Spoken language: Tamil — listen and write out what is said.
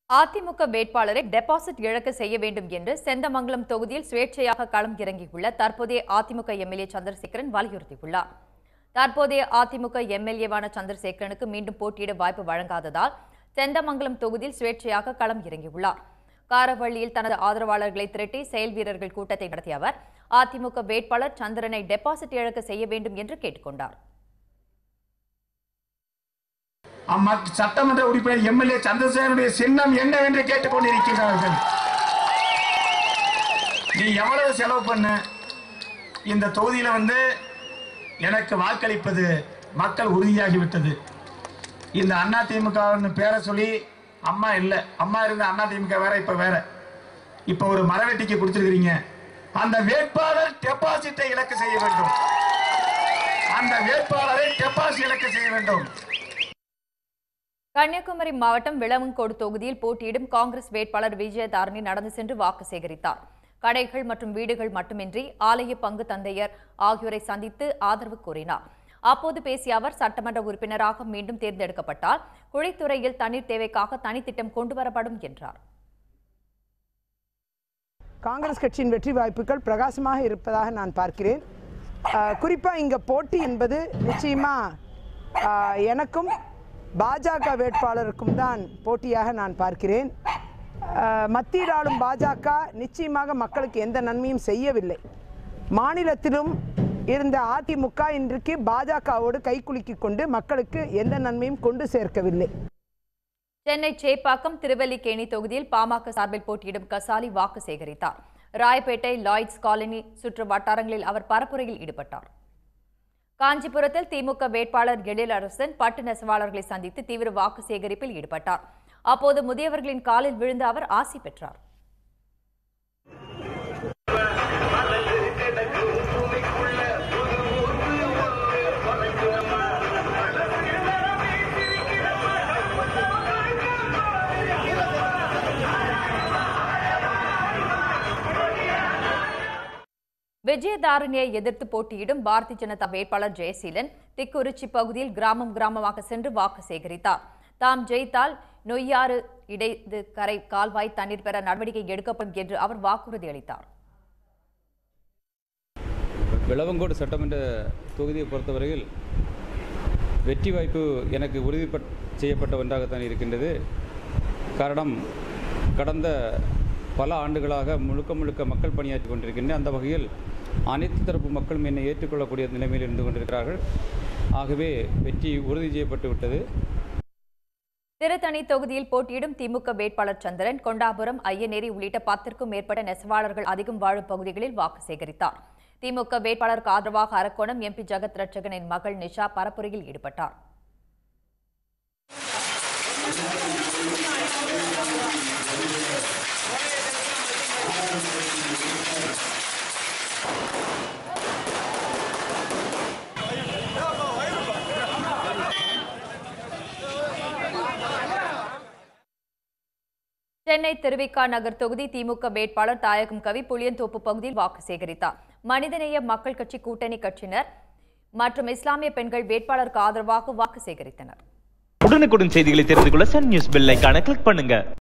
அதிமுக வேட்பாளரை டெபாசிட் இழக்க செய்ய வேண்டும் என்று செந்தமங்கலம் தொகுதியில் சுயேட்சையாக களம் இறங்கியுள்ள தற்போதைய அதிமுக எம்எல்ஏ சந்திரசேகரன் வலியுறுத்தியுள்ளார் தற்போதைய அதிமுக எம்எல்ஏவான சந்திரசேகரனுக்கு மீண்டும் போட்டியிட வாய்ப்பு வழங்காததால் செந்தமங்கலம் தொகுதியில் சுயேட்சையாக களம் இறங்கியுள்ளார் காரவள்ளியில் தனது ஆதரவாளர்களை திரட்டி செயல் வீரர்கள் கூட்டத்தை நடத்திய அவர் அதிமுக வேட்பாளர் சந்திரனை டெபாசிட் இழக்க செய்ய வேண்டும் என்று கேட்டுக்கொண்டார் அம்மா சட்டமன்ற உறுப்பினர் எம்எல்ஏ சந்திரசேகரனுடைய சின்னம் என்ன என்று கேட்டுக்கொண்டிருக்கிறார்கள் நீ எவ்வளவு செலவு பண்ண இந்த தொகுதியில வந்து எனக்கு வாக்களிப்பது மக்கள் உறுதியாகிவிட்டது இந்த அண்ணா திமுக பேரை சொல்லி அம்மா இல்ல அம்மா இருந்த அண்ணா திமுக வேற இப்ப வேற இப்ப ஒரு மரவெட்டிக்கு கொடுத்திருக்கிறீங்க அந்த வேட்பாளர் டெபாசிட்டை இலக்கு செய்ய வேண்டும் அந்த வேட்பாளரை டெபாசிட் இலக்கு செய்ய வேண்டும் கன்னியாகுமரி மாவட்டம் விளவங்கோடு தொகுதியில் போட்டியிடும் காங்கிரஸ் வேட்பாளர் விஜயதாரணி நடந்து சென்று வாக்கு சேகரித்தார் கடைகள் மற்றும் வீடுகள் மட்டுமின்றி ஆலய பங்கு தந்தையர் ஆகியோரை சந்தித்து ஆதரவு கூறினார் அப்போது பேசிய அவர் சட்டமன்ற உறுப்பினராக மீண்டும் தேர்ந்தெடுக்கப்பட்டால் குழித்துறையில் தண்ணீர் தேவைக்காக தனித்திட்டம் கொண்டுவரப்படும் என்றார் காங்கிரஸ் கட்சியின் வெற்றி வாய்ப்புகள் பிரகாசமாக இருப்பதாக நான் பார்க்கிறேன் ஆஹ் குறிப்பா இங்க போட்டி என்பது நிச்சயமா ஆஹ் எனக்கும் பாஜக வேட்பாளருக்கும் தான் போட்டியாக நான் பார்க்கிறேன் ஆஹ் மத்தியில் ஆளும் பாஜக நிச்சயமாக மக்களுக்கு எந்த நன்மையும் செய்யவில்லை மாநிலத்திலும் இருந்த அதிமுக இன்றைக்கு பாஜகவோடு கைக்குலுக்கிக் கொண்டு மக்களுக்கு எந்த நன்மையும் கொண்டு சேர்க்கவில்லை சென்னை சேப்பாக்கம் திருவல்லிக்கேணி தொகுதியில் பாமக சார்பில் போட்டியிடும் கசாலி வாக்கு சேகரித்தார் ராயப்பேட்டை லாய்ட்ஸ் காலனி சுற்று வட்டாரங்களில் அவர் பரப்புரையில் ஈடுபட்டார் காஞ்சிபுரத்தில் திமுக வேட்பாளர் எழிலரசன் பட்டு நெசவாளர்களை சந்தித்து தீவிர வாக்கு சேகரிப்பில் ஈடுபட்டார் அப்போது முதியவர்களின் காலில் விழுந்து அவர் ஆசி பெற்றார் விஜயதாரணியை எதிர்த்து போட்டியிடும் பாரதிய ஜனதா வேட்பாளர் ஜெயசீலன் திக்குறிச்சி பகுதியில் கிராமம் கிராமமாக சென்று வாக்கு சேகரித்தார் தாம் ஜெயித்தால் நொய்யாறு இடைது கரை கால்வாய் தண்ணீர் பெற நடவடிக்கை எடுக்கப்படும் என்று அவர் வாக்குறுதி அளித்தார் விளவங்கோடு சட்டமன்ற தொகுதியை பொறுத்தவரையில் வெற்றி வாய்ப்பு எனக்கு உறுதிப்பட் செய்யப்பட்ட ஒன்றாகத்தான் இருக்கின்றது காரணம் கடந்த பல ஆண்டுகளாக முழுக்க முழுக்க மக்கள் பணியாற்றி கொண்டிருக்கின்றன அந்த வகையில் அனைத்து தரப்பு மக்களும் என்னை ஏற்றுக்கொள்ளக்கூடிய நிலைமையில் இருந்து கொண்டிருக்கிறார்கள் ஆகவே வெற்றி உறுதி செய்யப்பட்டு விட்டது திருத்தணி தொகுதியில் போட்டியிடும் திமுக வேட்பாளர் சந்திரன் கொண்டாபுரம் ஐயனேரி உள்ளிட்ட பத்திற்கும் மேற்பட்ட நெசவாளர்கள் அதிகம் வாழும் பகுதிகளில் வாக்கு சேகரித்தார் திமுக வேட்பாளருக்கு ஆதரவாக அரக்கோணம் எம்பி ஜெகத் ரட்சகனின் மகள் நிஷா பரப்புரையில் ஈடுபட்டார் சென்னை திருவிக்கா நகர் தொகுதி திமுக வேட்பாளர் தாயகம் கவி புளியந்தோப்பு பகுதியில் வாக்கு சேகரித்தார் மனிதநேய மக்கள் கட்சி கூட்டணி கட்சியினர் மற்றும் இஸ்லாமிய பெண்கள் வேட்பாளருக்கு ஆதரவாக வாக்கு சேகரித்தனர் உடனுக்குடன் செய்திகளை தெரிந்து கொள்ள சன் நியூஸ் பெல் ஐகானை கிளிக் பண்ணுங்க